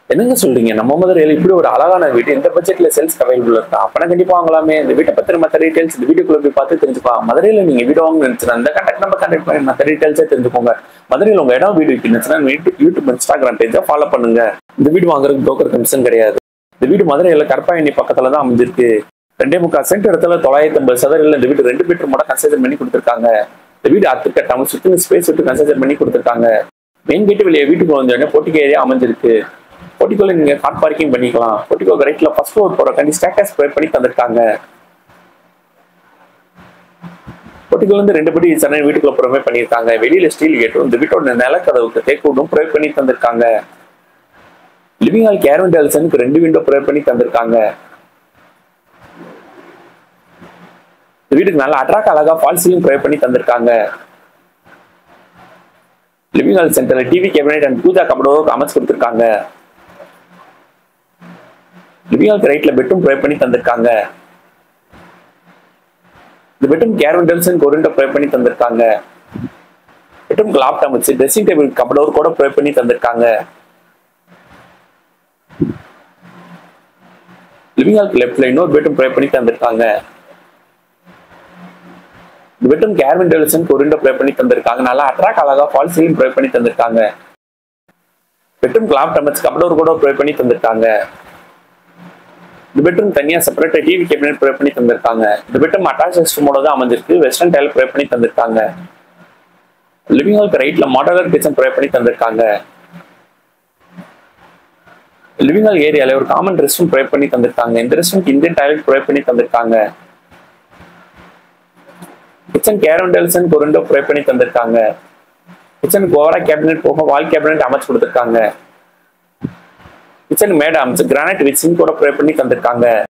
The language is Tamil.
என்னங்க சொல்றீங்க நம்ம மதுரையில் இப்படி ஒரு அழகான வீடு இந்த பட்ஜெட்ல சேல்ஸ் அவைலபிள் இருக்கா அப்பனா கண்டிப்பா வாங்கலாமே இந்த வீட்டை பத்தி மற்ற டீடைல்ஸ் இந்த வீடியோக்குள்ள போய் பார்த்து தெரிஞ்சுக்கலாம் மதுரையில நீங்க வீடு வாங்க நினைச்சுனா இந்த கான்டாக்ட் நம்பர் கான்டாக்ட் பண்ணி மற்ற டீடைல்ஸே தெரிஞ்சுக்கோங்க மதுரையில் உங்க இடம் வீடு விற்கணுச்சுன்னா யூடியூப் இன்ஸ்டாகிராம் பேஜை ஃபாலோ பண்ணுங்க இந்த வீடு வாங்குறதுக்கு broker கமிஷன் கிடையாது இந்த வீடு மதுரையில கற்பாயணி பக்கத்துல தான் அமைஞ்சிருக்கு ரெண்டே முக்கால் சென்ட் இடத்துல தொள்ளாயிரத்தி ஐம்பது சதவீதம் இந்த வீடு ரெண்டு பெட்ரூம் மட்டும் கன்சிடர் பண்ணி கொடுத்துருக்காங்க இந்த வீடு அத்து கட்டாம சுத்தி ஸ்பேஸ் விட்டு கன்சிடர் பண்ணி கொடுத்துருக்காங்க மெயின் கேட்டு வெளியே வீட்டுக்கு வந்தோடனே போட்டிக்கு ஏரியா அமைஞ்சிருக்கு போட்டிக்கோல நீங்க கார் பார்க்கிங் பண்ணிக்கலாம் போட்டிக்கோ ரைட்ல ஃபர்ஸ்ட் ஃப்ளோர் போற கண்டி ஸ்டேக்கஸ் ப்ரொவைட் பண்ணி தந்திருக்காங்க போட்டிக்கோல இருந்து ரெண்டு படி சென்னை வீட்டுக்குள்ள ப்ரொவைட் பண்ணியிருக்காங்க வெளியில ஸ்டீல் கேட்டும் இந்த வீட்டோட நிலக்கதவுக்கு தேக்கூடும் ப்ரொவைட் பண்ணி தந்திருக்காங்க லிவிங் ஹால் கேரவன் டெல்சனுக்கு ரெண்டு விண்டோ ப்ரொவைட் பண்ணி தந்திருக்காங்க இந்த வீட்டுக்கு நல்ல அட்ராக்ட் அழகா ஃபால் சீலிங் ப்ரொவைட் பண்ணி தந்திருக்காங்க லிவிங் ஹால் சென்டர்ல டிவி கேபினெட் அண்ட் பூஜா கபடோக்கு அமைச்சு கொடுத்துருக்காங்க லிவிங் ஹாலுக்கு ரைட்ல பெட்ரூம் ப்ரொவைட் பண்ணி தந்திருக்காங்க இந்த பெட்ரூம் கேரவன் டெல்சன் கொரிண்டோ ப்ரொவைட் பண்ணி தந்திருக்காங்க பெட்ரூம் லாப்ட் அமைச்சு ட்ரெஸ்ஸிங் டேபிள் கபடோர் கூட ப்ரொவைட் பண்ணி தந்திருக்காங்க லிவிங் ஹாலுக்கு லெஃப்ட்ல இன்னொரு பெட்ரூம் ப்ரொவைட் பண்ணி தந்திருக்காங்க இந்த பெட்ரூம் கேர்வின் டெலிசன் கொரிண்டோ ப்ரே பண்ணி தந்திருக்காங்க நல்லா அட்ராக்ட் அழகா ஃபால் சீலிங் ப்ரே பண்ணி தந்திருக்காங்க பெட்ரூம் கிளாப் டமச் கபடோர் கூட ப்ரே பண்ணி தந்திருக்காங்க இந்த பெட்ரூம் தனியா செப்பரேட்டா டிவி கேபினெட் ப்ரே பண்ணி தந்திருக்காங்க இந்த பெட்ரூம் அட்டாச் ரெஸ்ட்ரூமோட தான் அமைஞ்சிருக்கு வெஸ்டர்ன் டைல் ப்ரே பண்ணி தந்திருக்காங்க லிவிங் ஹாலுக்கு ரைட்ல மாடலர் கிச்சன் ப்ரே பண்ணி தந்திருக்காங்க லிவிங் ஹால் ஏரியால ஒரு காமன் ரெஸ்ட் ரூம் ப்ரே பண்ணி தந்திருக்காங்க இந்த ரெஸ்ட் ரூம்க்கு இந்தியன் டாய்லெட் ப்ரே பண்ணி தந்திருக்காங்க கிச்சன் கேரண்டல்சன் கொரண்டோ ப்ரே பண்ணி தந்திருக்காங்க கிச்சனுக்கு ஓவரா கேபினெட் போக வால் கேபினெட் அமைச்சு கொடுத்துருக்காங்க கிச்சன் மேடை அமைச்சு கிரானைட் வித் சிங்க் கூட ப்ரே பண்ணி தந்திருக்காங்க